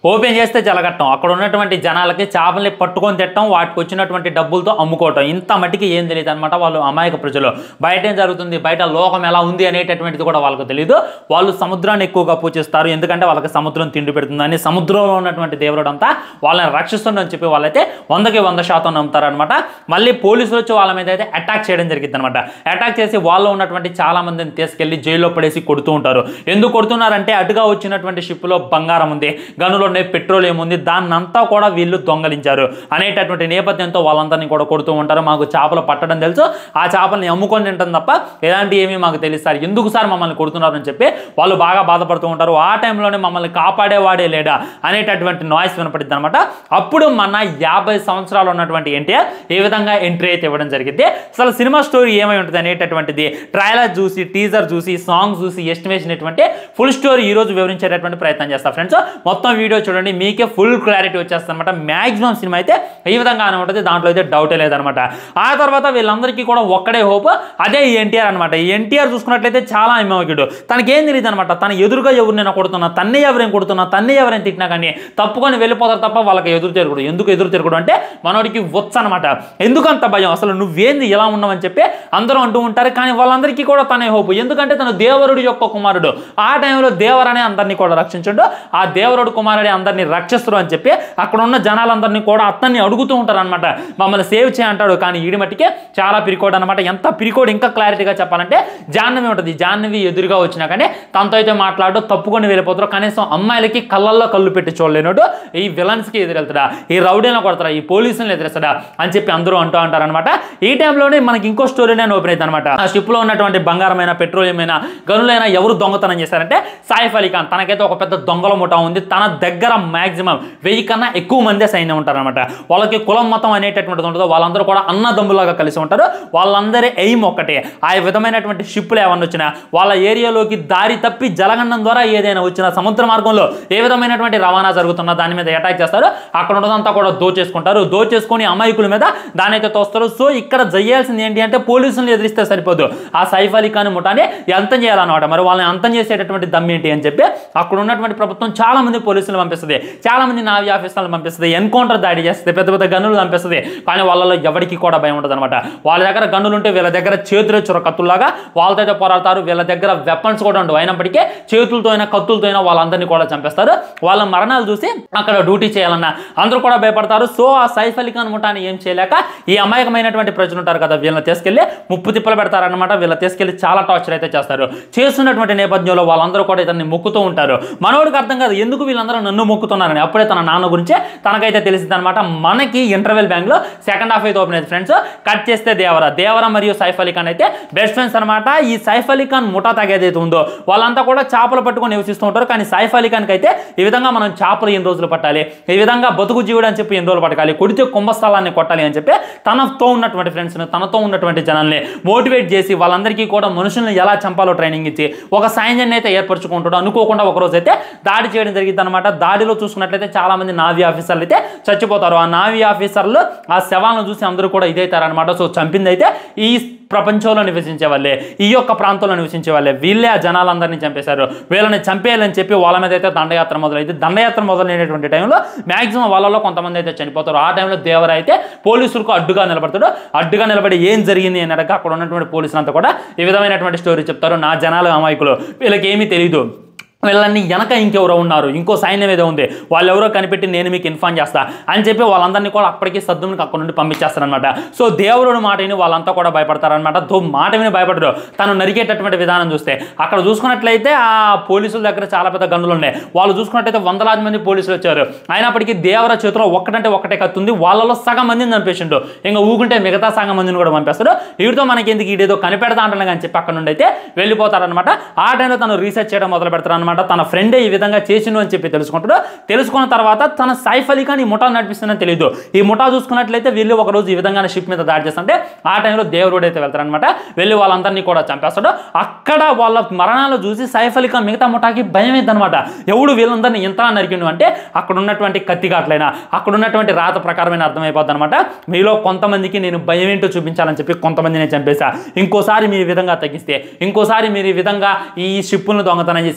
open చేస్తే జలగట్టం అక్కడ ఉన్నటువంటి జనాలకి చేపల్ని పట్టుకొని తిట్టడం వాటికి వచ్చినటువంటి డబ్బులతో అమ్ముకోవటం ఇంత మట్టికి ఏం తెలియదు అనమాట వాళ్ళు అమాయక ప్రజలు బయట ఏం జరుగుతుంది బయట లోకం ఎలా ఉంది అనేటటువంటిది కూడా వాళ్ళకి తెలియదు వాళ్ళు సముద్రాన్ని ఎక్కువగా పూజిస్తారు ఎందుకంటే వాళ్ళకి సముద్రం తిండి పెడుతుందని సముద్రంలో ఉన్నటువంటి దేవుడు అంతా వాళ్ళని రక్షిస్తుండని చెప్పి వాళ్ళైతే వందకి వంద శాతం నమ్ముతారనమాట మళ్ళీ పోలీసులు వచ్చి వాళ్ళ మీద అయితే అటాక్ చేయడం జరిగింది అనమాట అటాక్ చేసి వాళ్ళు ఉన్నటువంటి చాలా మందిని తీసుకెళ్లి జైల్లో పడేసి కొడుతూ ఉంటారు ఎందుకు కొడుతున్నారంటే అటుగా వచ్చినటువంటి షిప్లో బంగారం ఉంది గనులు ఉన్నాయి పెట్రోలియం ఉంది దాన్నంతా కూడా వీళ్ళు దొంగలించారు అనేటటువంటి నేపథ్యంతో వాళ్ళందరినీ కూడా కొడుతూ ఉంటారు మాకు చేపలు పట్టడం తెలుసు ఆ చేపల్ని అమ్ముకొని తింటాం తప్ప ఎలాంటి ఏమీ మాకు తెలుసు సార్ ఎందుకు సార్ మమ్మల్ని కొడుతున్నారని చెప్పి వాళ్ళు బాగా బాధపడుతూ ఉంటారు ఆ టైంలోనే మమ్మల్ని కాపాడేవాడే లేడా అనేటటువంటి నాయిస్ వినపడింది అనమాట అప్పుడు మన యాభై సంవత్సరాలు ఉన్నటువంటి ఎన్టీఆర్ ఏ విధంగా ఎంట్రీ అయితే ఇవ్వడం జరిగింది అసలు సినిమా స్టోరీ ఏమై ఉంటుంది అనేటటువంటిది ట్రైలర్ చూసి టీజర్ చూసి సాంగ్ చూసి ఎస్టిమేషన్ ఎటువంటి ఫుల్ స్టోరీ ఈ రోజు వివరించేటటువంటి ప్రయత్నం చేస్తా ఫ్రెండ్స్ మొత్తం వీడియో చూడండి మీకే ఫుల్ క్లారిటీ వచ్చేస్తుంది అనమాట మ్యాక్సిమం సినిమా అయితే ఈ విధంగానే ఉంటుంది దాంట్లో అయితే డౌటే లేదనమాట ఆ తర్వాత వీళ్ళందరికీ కూడా ఒక్కడే హోప్ అదే ఈ ఎన్టీఆర్ అనమాట ఈ ఎన్టీఆర్ చూసుకున్నట్లయితే చాలా అభిమానికుడు తనకేం తెలియదు అనమాట తన ఎదురుగా ఎవరినైనా కొడుతున్నా తన్నే ఎవరైనా కొడుతున్నా తన్నే ఎవరైనా తిట్టినా కానీ తప్పుకొని వెళ్ళిపోతారు తప్ప వాళ్ళకి ఎదురు తిరగడు ఎందుకు ఎదురు తిరగడు అంటే మనోడికి వచ్చు అనమాట ఎందుకు అంత భయం అసలు నువ్వేంది ఇలా ఉన్నావని చెప్పి అందరూ అంటూ ఉంటారు కానీ వాళ్ళందరికీ కూడా తనే హోపు ఎందుకంటే తను దేవరుడు యొక్క కుమారుడు ఆ టైంలో దేవరనే అందరినీ కూడా రక్షించుండు ఆ దేవరుడు కుమారుడే అందరినీ రక్షిస్తారు అని చెప్పి అక్కడ ఉన్న జనాలందరినీ కూడా అతన్ని అడుగుతూ ఉంటారు అనమాట మమ్మల్ని సేవ్ చేయంటాడు కానీ ఈడి మట్టికే చాలా పిరికోడ్ అనమాట ఎంత పిరికోడ్ ఇంకా క్లారిటీగా చెప్పాలంటే జాహ్నవి ఉంటుంది జాహ్నవి ఎదురుగా వచ్చినా కానీ తనతో అయితే మాట్లాడు తప్పుకొని వెళ్ళిపోతారు కనీసం అమ్మాయిలకి కళ్ళల్లో కళ్ళు పెట్టి చూడలేనోడు ఈ విలన్స్కి ఎదురెళ్తాడా ఈ రౌడీలను కొడతాడా ఈ పోలీసులను ఎదురేస్తాడా అని చెప్పి అందరూ అంటూ అంటారనమాట ఈ టైంలోనే మనకి ఇంకో స్టోరీ లైన్ ఓపెన్ అవుతుంది అనమాట ఆ షిప్లో ఉన్నటువంటి బంగారమైన పెట్రోలియమైన గనులైన ఎవరు దొంగతనం చేశారంటే సాయిఫ్ అలీ ఖాన్ తనకైతే ఒక పెద్ద దొంగల ముఠా ఉంది తన దగ్గర మాక్సిమం వెయ్యి కన్నా ఎక్కువ మందే సైన్యం ఉంటారనమాట వాళ్ళకి కులం మతం అనేటటువంటిది ఉంటుందో వాళ్ళందరూ కూడా అన్నదమ్ములాగా కలిసి ఉంటారు వాళ్ళందరి ఎయిమ్ ఒక్కటే ఆ విధమైనటువంటి షిప్పులు ఏమన్నా వచ్చినా వాళ్ళ ఏరియాలోకి దారి తప్పి జలగండం ద్వారా ఏదైనా వచ్చినా సముద్ర మార్గంలో ఏ విధమైనటువంటి రవాణా జరుగుతున్నా దాని మీద అటాక్ చేస్తారు అక్కడ ఉన్నదంతా కూడా దోచేసుకుంటారు దోచేసుకొని అమాయకుల మీద దాని అయితే తోస్తారు సో ఇక్కడ చేయాల్సింది ఏంటి అంటే పోలీసులను ఎదిరిస్తే సరిపోదు ఆ సైఫ్ అలీ ఖాన్ ముఠాని అంతం చేయాలన్నమాట మరి వాళ్ళని అంతం చేసేటటువంటి దమ్ ఏంటి అని చెప్పి అక్కడ ఉన్నటువంటి ప్రభుత్వం చాలా మంది పోలీసులు పంపిస్తుంది చాలా మంది నావీ ఆఫీసర్లను పంపిస్తుంది ఎన్కౌంటర్ దాడి చేస్తుంది పెద్ద పెద్ద గన్నులు పంపిస్తుంది కానీ వాళ్ళలో ఎవరికి కూడా భయం ఉండదు అనమాట వాళ్ళ దగ్గర గన్నులు ఉంటే వీళ్ళ దగ్గర చేతులు చొర కత్తుల్లాగా వాళ్ళతో అయితే పోరాడతారు వీళ్ళ దగ్గర వెపన్స్ కూడా ఉండవు అయినప్పటికీ చేతులతో అయినా కత్తులతో అయినా వాళ్ళందరినీ కూడా చంపేస్తారు వాళ్ళ మరణాలు చూసి అక్కడ డ్యూటీ చేయాలన్న అందరూ కూడా భయపడతారు సో ఆ సైఫ్ అలీ ఖాన్ ముఠాని ఏం చేయలేక ఈ అమాయకమైనటువంటి ప్రజలు ఉంటారు కదా వీళ్ళని తీసుకెళ్లి ముప్పు తిప్పలు పెడతారనమాట వీళ్ళ తీసుకెళ్లి చాలా టార్చర్ అయితే చేస్తారు చేస్తున్నటువంటి నేపథ్యంలో వాళ్ళందరూ కూడా ఇతన్ని మొక్కుతూ ఉంటారు మనోడికి అర్థం కాదు ఎందుకు వీళ్ళందరూ నన్ను మొక్కుతున్నారని అప్పుడే తన నాన్న గురించే తనకైతే తెలిసింది అనమాట మనకి ఇంటర్వెల్ బ్యాంక్ లో సెకండ్ హాఫ్ అయితే ఓపెన్ అయింది ఫ్రెండ్స్ కట్ చేస్తే దేవర దేవర మరియు సైఫ్ అలీ ఖాన్ అయితే బెస్ట్ ఫ్రెండ్స్ అనమాట ఈ సైఫ్ అలీ ఖాన్ ముఠా తగేదైతే ఉందో వాళ్ళంతా కూడా చేపలు పట్టుకొని నివసిస్తూ ఉంటారు కానీ సైఫ్ అలీ ఖాన్కి అయితే ఈ విధంగా మనం చేపలు ఎన్ని రోజులు పట్టాలి ఈ విధంగా బతుకు జీవుడు అని చెప్పి ఎన్ని రోజులు పట్టాలి కొడితే కుంభస్థలాన్ని కొట్టాలి అని చెప్పి తనతో ఉన్నటువంటి ఫ్రెండ్స్ని తనతో ఉన్నటువంటి జనాల్ని మోటివేట్ చేసి వాళ్ళందరికీ కూడా మనుషుల్ని ఎలా చంపాలో ట్రైనింగ్ ఇచ్చి ఒక సైన్యాన్ని అయితే ఏర్పరచుకుంటాడు అనుకోకుండా ఒక రోజు అయితే దాడి చేయడం జరిగింది అనమాట దాడిలో చూసుకున్నట్లయితే చాలా మంది నావీ ఆఫీసర్లు అయితే చచ్చిపోతారు ఆ నావీ ఆఫీసర్లు ఆ శవాలను చూసి అందరూ కూడా ఇదైతారనమాట సో చంపింది అయితే ఈ ప్రపంచంలో నివసించే వాళ్ళే ఈ యొక్క ప్రాంతంలో నివసించే వాళ్ళే వీళ్ళే ఆ జనాలందరినీ చంపేశారు వీళ్ళని చంపేయాలని చెప్పి వాళ్ళ మీద అయితే దండయాత్ర మొదలైంది దండయాత్ర మొదలైనటువంటి టైంలో మాక్సిమం వాళ్ళలో కొంతమంది అయితే చనిపోతారు ఆ టైంలో దేవర అయితే పోలీసులకు అడ్డుగా నిలబడతాడు అడ్డుగా నిలబడి ఏం జరిగింది అని అడగ అక్కడ ఉన్నటువంటి పోలీసులంతా కూడా ఈ విధమైనటువంటి స్టోరీ చెప్తారు నా జనాలు అమాయకులు వీళ్ళకి ఏమీ తెలియదు వీళ్ళని వెనక ఇంకెవరో ఉన్నారు ఇంకో సైన్యం ఏదో ఉంది వాళ్ళు ఎవరో కనిపెట్టి నేను మీకు ఇన్ఫార్మ్ చేస్తా అని చెప్పి వాళ్ళందరినీ కూడా అప్పటికి సద్దునికి అక్కడ నుండి పంపించేస్తారనమాట సో దేవుడు మాట విని వాళ్ళంతా కూడా భయపడతారనమాట తో మాట విని భయపడరు తను నరికేటటువంటి విధానం చూస్తే అక్కడ చూసుకున్నట్లయితే ఆ పోలీసుల దగ్గర చాలా పెద్ద గన్నులు ఉన్నాయి వాళ్ళు చూసుకున్నట్లయితే వందలాది మంది పోలీసులు వచ్చారు అయినప్పటికీ దేవర చేతిలో ఒక్కటంటే ఒక్కటే కత్తుంది వాళ్ళలో సగం మందిని చంపేసిండు ఇంకా ఊకుంటే మిగతా సగం మందిని కూడా పంపేస్తారు వీటితో మనకి ఎందుకు ఇదేదో కనిపెడతా అంటాను కానీ చెప్పి అక్కడ నుండి అయితే వెళ్ళిపోతారనమాట ఆ టైంలో తను రీసెర్చ్ చేయడం మొదలు పెడతారు అనమాట తన ఫ్రెండే ఈ విధంగా చేసిండు అని చెప్పి తెలుసుకుంటాడు తెలుసుకున్న తర్వాత తన సైఫ్ అలీ ఖాన్ ఈ ముఠా నడిపిస్తుందని తెలియదు ఈ ముఠా చూసుకున్నట్లయితే వీళ్ళు ఒక రోజు ఈ విధంగా షిప్ మీద దాడి చేస్తుంటే ఆ టైంలో దేవుడు అయితే వెళ్తారనమాట వెళ్ళి వాళ్ళందరినీ కూడా చంపేస్తాడు అక్కడ వాళ్ళ మరణాలు చూసి సైఫ్ అలీ ఖాన్ మిగతా ముఠాకి భయం అనమాట ఎవడు వీళ్ళందరినీ ఇంతలా నరికిండు అంటే అక్కడ ఉన్నటువంటి కత్తిగాట్లైనా అక్కడ ఉన్నటువంటి రాత ప్రకారమైన అర్థమైపోద్ది అనమాట మీలో కొంతమందికి నేను భయం ఏంటో చూపించాలని చెప్పి కొంతమందిని చంపేశా ఇంకోసారి మీరు ఈ విధంగా తగ్గిస్తే ఇంకోసారి మీరు ఈ విధంగా ఈ షిప్పులను దొంగతనం చేసి అమాయక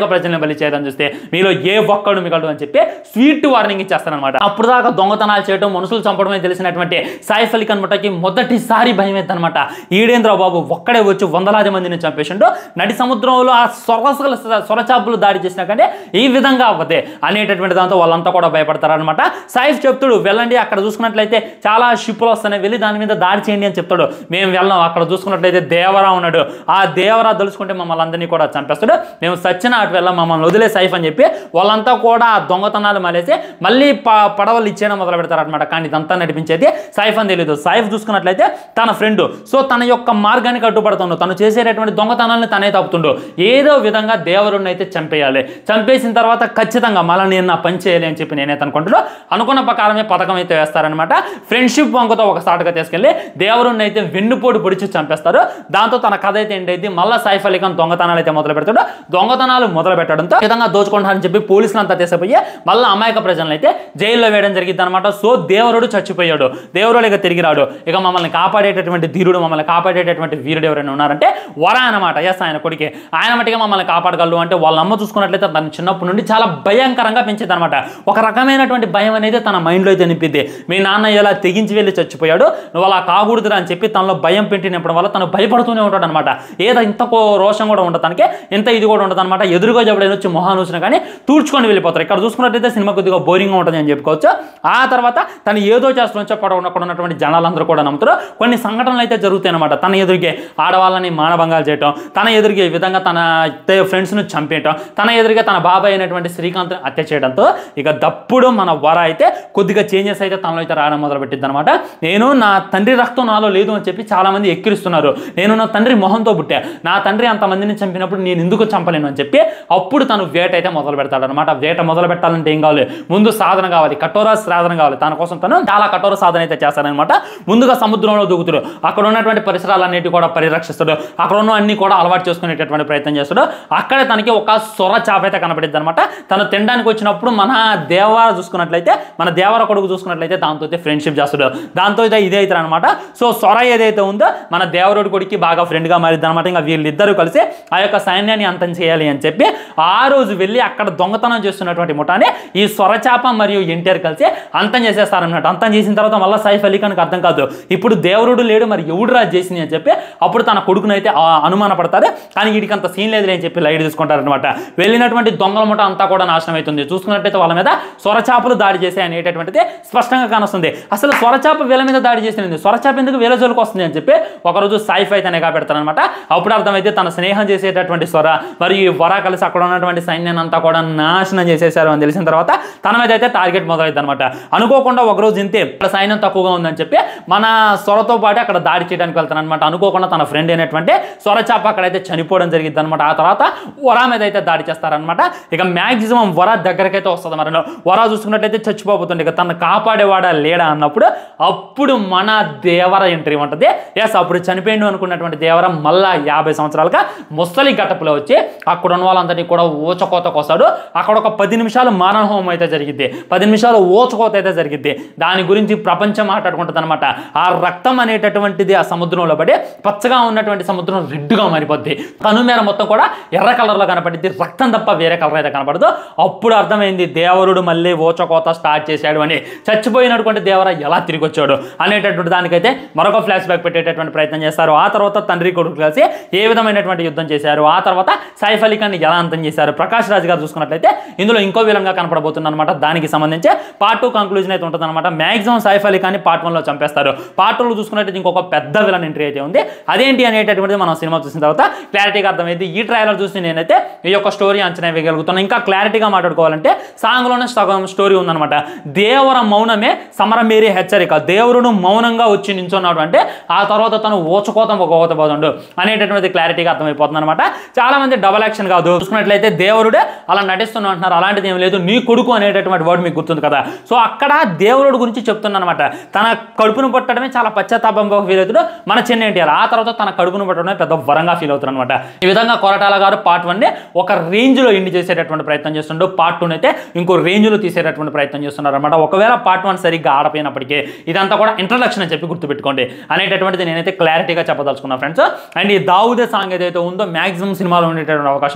ప్రజల్ని బలి చేయడం చూస్తే మీలో ఏ ఒక్కడు మిగలడు అని చెప్పి స్వీట్ వార్నింగ్ ఇచ్చేస్తారనమాట అప్పుడు దాకా దొంగతనాలు చేయడం మనుషులు చంపడమే తెలిసినటువంటి సాయిఫ్ అలీ ఖాన్ ముఠాకి మొదటిసారి భయం అనమాట ఈడేంద్ర బాబు ఒక్కడే వచ్చి వందలాది మందిని చంపేసిండు నడి సముద్రంలో ఆ సొరసగల సొరచాపులు దాడి చేసినా కంటే ఈ విధంగా అవ్వదే అనేటటువంటి దాంతో వాళ్ళంతా కూడా భయపడతారనమాట సాయిఫ్ చెప్తాడు వెళ్ళండి అక్కడ చూసుకున్నట్లయితే చాలా షిప్పులు వస్తున్నాయి వెళ్ళి దాని మీద దాడి చేయండి అని చెప్తాడు మేము వెళ్ళాం అక్కడ చూసుకున్నట్లయితే దేవరా ఉన్నాడు ఆ దేవరా తలుచుకుంటే మమ్మల్ని అందరినీ కూడా చంపేస్తాడు మేము సచ్చిన అటు వెళ్ళాం మమ్మల్ని వదిలే సైఫ్ అని చెప్పి వాళ్ళంతా కూడా ఆ దొంగతనాలు మలేసి మళ్ళీ ప పడవలు ఇచ్చేయడం మొదలు పెడతారు అనమాట కానీ ఇదంతా నడిపించేది సైఫ్ అని తెలియదు సైఫ్ చూసుకున్నట్లయితే తన ఫ్రెండ్ సో తన యొక్క మార్గానికి అడ్డుపడుతుండు తను చేసేటటువంటి దొంగతనాలను తనే తప్పుతుండు ఏదో విధంగా దేవరుణ్ణి అయితే చంపేయాలి చంపేసిన తర్వాత ఖచ్చితంగా మళ్ళీ నేను నా పని చేయాలి అని చెప్పి నేనైతే అనుకుంటున్నాను అనుకున్న ప్రకారమే పథకం అయితే వేస్తారనమాట ఫ్రెండ్షిప్ వంకతో ఒక సాటుగా తీసుకెళ్ళి దేవుడిని అయితే వెన్నుపోటు పొడిచి చంపేస్తారు దాంతో తన కథ అయితే ఏంటైతే మళ్ళీ సైఫ్ అలీ ఖాన్ దొంగతనాలు అయితే మొదలు పెడతాడు దొంగతనాలు మొదలు పెట్టడంతో ఈ విధంగా దోచుకుంటారని చెప్పి పోలీసులు అంతా తీసిపోయి మళ్ళీ అమాయక ప్రజలను అయితే జైల్లో వేయడం జరిగింది అనమాట సో దేవుడు చచ్చిపోయాడు దేవుడు ఇక తిరిగి రాడు ఇక మమ్మల్ని కాపాడేటటువంటి ధీరుడు మమ్మల్ని కాపాడేటటువంటి వీరుడు ఎవరైనా ఉన్నారంటే వర అనమాట ఎస్ ఆయన కొడుకే ఆయన మట్టిగా మమ్మల్ని కాపాడగలరు అంటే వాళ్ళ అమ్మ చూసుకున్నట్లయితే తన చిన్నప్పటి నుండి చాలా భయంకరంగా పెంచింది అనమాట ఒక రకమైనటువంటి భయం అనేది తన మైండ్లో అయితే నింపింది మీ నాన్న ఇలా తెగించి వెళ్ళి చచ్చిపోయాడు నువ్వు అలా కాకూడదురా అని చెప్పి తనలో భయం పెట్టినప్పుడు వల్ల తను భయపడుతూనే ఉంటాడు అనమాట ఏదో ఇంత కో- రోషం కూడా ఉండదు తనకి ఇంత ఇది కూడా ఉండదు అనమాట ఎదురుగా ఎవడైనా వచ్చి మొహాన్ని వచ్చినా కానీ తూడ్చుకొని వెళ్ళిపోతారు ఇక్కడ చూసుకున్నట్లయితే సినిమా కొద్దిగా బోరింగ్గా ఉంటుంది అని చెప్పుకోవచ్చు ఆ తర్వాత తను ఏదో చేస్తూ చెప్పడం అక్కడ ఉన్నటువంటి జనాలందరూ కూడా నమ్ముతారు కొన్ని సంఘటనలు అయితే జరుగుతాయి అనమాట తన ఎదురుగే ఆడవాళ్ళని మానభంగాలు చేయటం తన ఎదురుగే ఈ విధంగా తన ఫ్రెండ్స్ను చంపేయటం తన ఎదురుగా తన బాబాయ్ అయినటువంటి శ్రీకాంత్ హత్య చేయడంతో ఇక దప్పుడు మన వర అయితే కొద్దిగా చేంజెస్ అయితే తనలో అయితే రావడం మొదలుపెట్టింది అనమాట నేను నా తండ్రి రక్తం నాలో లేదు అని చెప్పి చాలా మంది ఎక్కిరిస్తున్నారు నేను నా తండ్రి మొహంతో పుట్టా నా తండ్రి అంతమందిని చంపినప్పుడు నేను ఎందుకు చంపలేను అని చెప్పి అప్పుడు తను వేట అయితే మొదలు పెడతాడు అనమాట వేట మొదలు పెట్టాలంటే ఏం కావాలి ముందు సాధన కావాలి కఠోర సాధన కావాలి తన కోసం తను చాలా కఠోర సాధన అయితే చేస్తాడనమాట ముందుగా సముద్రంలో దూకుతాడు అక్కడ ఉన్నటువంటి పరిసరాలన్నిటి కూడా పరిరక్షిస్తాడు అక్కడ ఉన్న అన్ని కూడా అలవాటు చేసుకునేటటువంటి ప్రయత్నం చేస్తాడు అక్కడే తనకి ఒక సొర చాప అయితే కనపడిద్ది అనమాట తను తినడానికి వచ్చినప్పుడు మన దేవర చూసుకున్నట్లయితే మన దేవర కొడుకు చూసుకున్నట్లయితే దాంతో అయితే ఫ్రెండ్షిప్ చేస్తాడు దాంతో అయితే ఇదే అవుతారు అనమాట సో సొర ఏదైతే ఉందో మన దేవరుడి కొడుకు బాగా ఫ్రెండ్గా మారిద్ది అనమాట ఇంకా వీళ్ళిద్దరూ కలిసి ఆ యొక్క సైన్యాన్ని అంతం చేయాలి అని చెప్పి ఆ రోజు వెళ్ళి అక్కడ దొంగతనం చేస్తున్నటువంటి ముఠాని ఈ సొరచాప మరియు ఎన్టీఆర్ కలిసి అంతం చేసేస్తారన్నమాట అంతం చేసిన తర్వాత మళ్ళీ సైఫ్ అలీ ఖాన్కి అర్థం కాదు ఇప్పుడు దేవుడు లేడు మరి ఎవడు రాజు చేసింది అని చెప్పి అప్పుడు తన కొడుకునైతే అయితే అనుమాన పడతారు కానీ వీడికి అంత సీన్ లేదు అని చెప్పి లైట్ తీసుకుంటారనమాట వెళ్ళినటువంటి దొంగల ముఠ అంతా కూడా నాశనం అవుతుంది చూసుకున్నట్టయితే వాళ్ళ మీద సొరచాపలు దాడి చేసే అనేటటువంటిది స్పష్టంగా కానొస్తుంది అసలు సొరచాప వీళ్ళ మీద దాడి చేసింది సొరచాప ఎందుకు వీళ్ళ జోలికి వస్తుంది అని చెప్పి ఒకరోజు సైఫ్ అయితే నిఘా పెడతారనమాట అప్పుడు అర్థమైతే తన స్నేహం చేసేటటువంటి స్వర మరియు ఈ వర కలిసి అక్కడ ఉన్నటువంటి సైన్యాన్ని అంతా కూడా నాశనం చేసేసారు అని తెలిసిన తర్వాత తన మీద అయితే టార్గెట్ మొదలైంది అనమాట అనుకోకుండా ఒకరోజు ఇంతే ఇక్కడ సైన్యం తక్కువగా ఉందని చెప్పి మన స్వరతో పాటు అక్కడ దాడి చేయడానికి వెళ్తాను అనమాట అనుకోకుండా తన ఫ్రెండ్ అయినటువంటి స్వరచాప అక్కడైతే చనిపోవడం జరిగింది అనమాట ఆ తర్వాత వరా మీద అయితే దాడి చేస్తారనమాట ఇక మ్యాక్సిమం వర దగ్గరకైతే వస్తుంది మరి వర చూసుకున్నట్లయితే చచ్చిపోతుంది ఇక తను కాపాడేవాడా లేడా అన్నప్పుడు అప్పుడు మన దేవర ఎంట్రీ ఉంటుంది ఎస్ అప్పుడు చనిపోయిండు అనుకున్నటువంటి దేవర మళ్ళా యాభై సంవత్సరాలుగా ముసలి గట్టపులో వచ్చి అక్కడ ఉన్న వాళ్ళందరినీ కూడా ఊచకోతకు వస్తాడు అక్కడ ఒక పది నిమిషాలు మారణ హోమం అయితే జరిగింది పది నిమిషాలు ఊచకోత అయితే జరిగింది దాని గురించి ప్రపంచం మాట్లాడుకుంటుంది అనమాట ఆ రక్తం అనేటటువంటిది ఆ సముద్రంలో పడి పచ్చగా ఉన్నటువంటి సముద్రం రెడ్గా మారిపోద్ది కనుమేర మొత్తం కూడా ఎర్ర కలర్లో కనపడింది రక్తం తప్ప వేరే కలర్ అయితే కనపడదు అప్పుడు అర్థమైంది దేవరుడు మళ్ళీ ఊచకోత స్టార్ట్ చేశాడు అని చచ్చిపోయినటువంటి దేవర ఎలా తిరిగి వచ్చాడు అనేటటువంటి దానికైతే మరొక ఫ్లాష్ బ్యాక్ పెట్టేటటువంటి ప్రయత్నం చేస్తారు ఆ తర్వాత తండ్రి కొడుకు కలిసి ఏ విధమైనటువంటి యుద్ధం చేశారు ఆ తర్వాత సైఫ్ అలీ ఖాన్ ఎలా అంతం చేశారు ప్రకాష్ రాజ్ గారు చూసుకున్నట్లయితే ఇందులో ఇంకో విధంగా కనపడబోతుంది అనమాట దానికి సంబంధించి పార్ట్ టూ కంక్లూజన్ అయితే ఉంటుంది అనమాట మాక్సిమం సైఫ్ అలీ ఖాన్ పార్ట్ వన్లో చంపేస్తారు పార్ట్ టూలో చూసుకున్నట్లయితే ఇంకొక పెద్ద విలన్ ఎంట్రీ అయితే ఉంది అదేంటి అనేటటువంటిది మనం సినిమా చూసిన తర్వాత క్లారిటీగా అర్థమైంది ఈ ట్రైలర్ చూసి నేనైతే ఈ యొక్క స్టోరీ అంచనా వేయగలుగుతున్నాను ఇంకా క్లారిటీగా మాట్లాడుకోవాలంటే సాంగ్లోనే సగం స్టోరీ ఉందన్నమాట దేవర మౌనమే సమరమేరి హెచ్చరిక దేవుడు మౌనంగా వచ్చి నించున్నాడు అంటే ఆ తర్వాత తను ఓచుకోతం ఒక పోతుండు అనేటటువంటి క్లారిటీగా అర్థమైపోతుంది అనమాట చాలా మంది డబల్ యాక్షన్ కాదు చూసుకున్నట్లయితే దేవుడే అలా నటిస్తున్నా అంటున్నారు అలాంటిది ఏం లేదు నీ కొడుకు అనేటటువంటి వర్డ్ మీకు గుర్తుంది కదా సో అక్కడ దేవుడు గురించి చెప్తున్నా అనమాట తన కడుపును పట్టడమే చాలా పశ్చాత్తాపంగా ఫీల్ అవుతాడు మన చిన్న ఎన్టీఆర్ ఆ తర్వాత తన కడుపును పట్టడమే పెద్ద వరంగా ఫీల్ అవుతారు అనమాట ఈ విధంగా కొరటాల గారు పార్ట్ వన్ ఒక రేంజ్ లో ఇండి చేసేటటువంటి ప్రయత్నం చేస్తుండో పార్ట్ టూ అయితే ఇంకో రేంజ్ లో తీసేటటువంటి ప్రయత్నం చేస్తున్నారు అనమాట ఒకవేళ పార్ట్ వన్ సరిగ్గా ఆడపోయినప్పటికీ ఇదంతా కూడా ఇంట్రడక్షన్ అని చెప్పి గుర్తుపెట్టుకోండి అనేటటువంటిది నేనైతే క్లారిటీగా చెప్పదలుచుకున్నా ఫ్రెండ్స్ అండ్ ఈ దావుదే సాంగ్ ఏదైతే ఉందో మాక్సిమం సినిమాలో ఉండేటటువంటి అవకాశం లేదు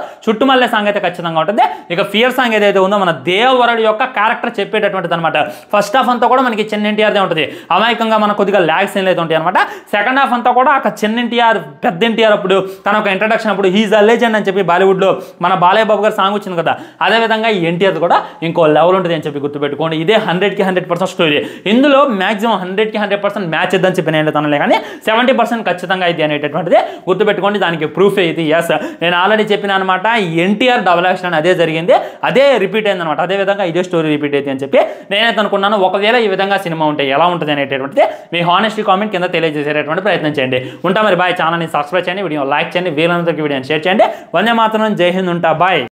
చుట్టుమల్లే సాంగ్ అయితే ఖచ్చితంగా ఉంటుంది ఇక ఫియర్ సాంగ్ ఏదైతే ఉందో మన దేవవరుడు యొక్క క్యారెక్టర్ చెప్పేటటువంటిది అనమాట ఫస్ట్ హాఫ్ అంతా కూడా మనకి చిన్న ఎన్టీఆర్దే ఉంటుంది అమాయకంగా మన కొద్దిగా ల్యాగ్స్ ఏం అయితే ఉంటాయి అనమాట సెకండ్ హాఫ్ అంతా కూడా ఒక చిన్న ఎన్టీఆర్ పెద్ద ఎన్టీఆర్ అప్పుడు తన ఒక ఇంట్రడక్షన్ అప్పుడు హీజ్ అ లెజెండ్ అని చెప్పి బాలీవుడ్లో మన బాలయ్య బాబు గారు సాంగ్ వచ్చింది కదా అదేవిధంగా ఈ ఎన్టీఆర్ కూడా ఇంకో లెవెల్ ఉంటుంది అని చెప్పి గుర్తుపెట్టుకోండి ఇదే హండ్రెడ్కి హండ్రెడ్ పర్సెంట్ స్టోరీ ఇందులో మాక్సిమం హండ్రెడ్కి హండ్రెడ్ పర్సెంట్ మ్యాచ్ ఇద్దని చెప్పి నేను తనలే కానీ సెవెంటీ పర్సెంట్ ఖచ్చితంగా అయితే అనేటటువంటిది గుర్తుపెట్టుకోండి దానికి ప్రూఫ్ ఇది ఎస్ నేను ఆల్రెడీ చెప్పిన అనమాట ఎన్టీఆర్ డబల్ యాక్షన్ అని అదే జరిగింది అదే రిపీట్ అయింది అనమాట అదే విధంగా ఇదే స్టోరీ రిపీట్ అయితే అని చెప్పి నేనైతే అనుకున్నాను ఒకవేళ ఈ విధంగా సినిమా ఉంటే ఎలా ఉంటుంది అనేటటువంటిది మీ హానెస్టీ కామెంట్ కింద తెలియజేసేటటువంటి ప్రయత్నం చేయండి ఉంటా మరి బాయ్ ఛానల్ని సబ్స్క్రైబ్ చేయండి వీడియో లైక్ చేయండి వీళ్ళందరికీ వీడియోని షేర్ చేయండి వందే మాత్రం జై హింద్ ఉంటా బాయ్